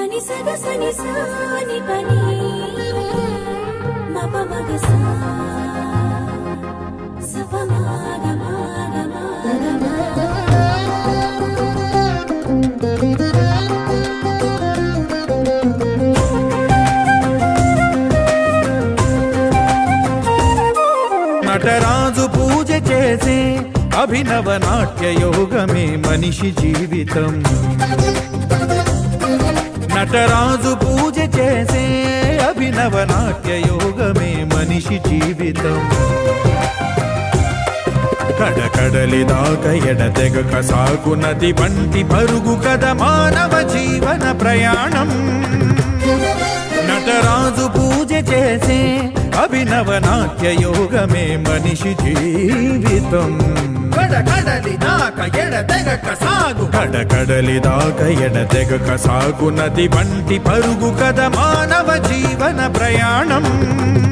పని సగ సని సాని పని మప మగ సా సప మాగ మాగ మాగ మా. నటరాజు పూజ చేసే అభినవ నాట్య యోగమే మనిషి జీవితం నటరాజు పూజ చేసే అభినవ నాట్య యోగమే మనిషి జీవితం కడకడలి దాకా ఎడతెగక సాగునది వంటి పరుగు కథ మానవ జీవన ప్రయాణం నటరాజు పూజ చేసే అభినవ నాట్య యోగమే మనిషి జీవితం కడకడలి దాక ఎడతెగక సాగు కడకడలి దాకా ఎడతెగక సాగునది వంటి పరుగు కథ మానవ జీవన ప్రయాణం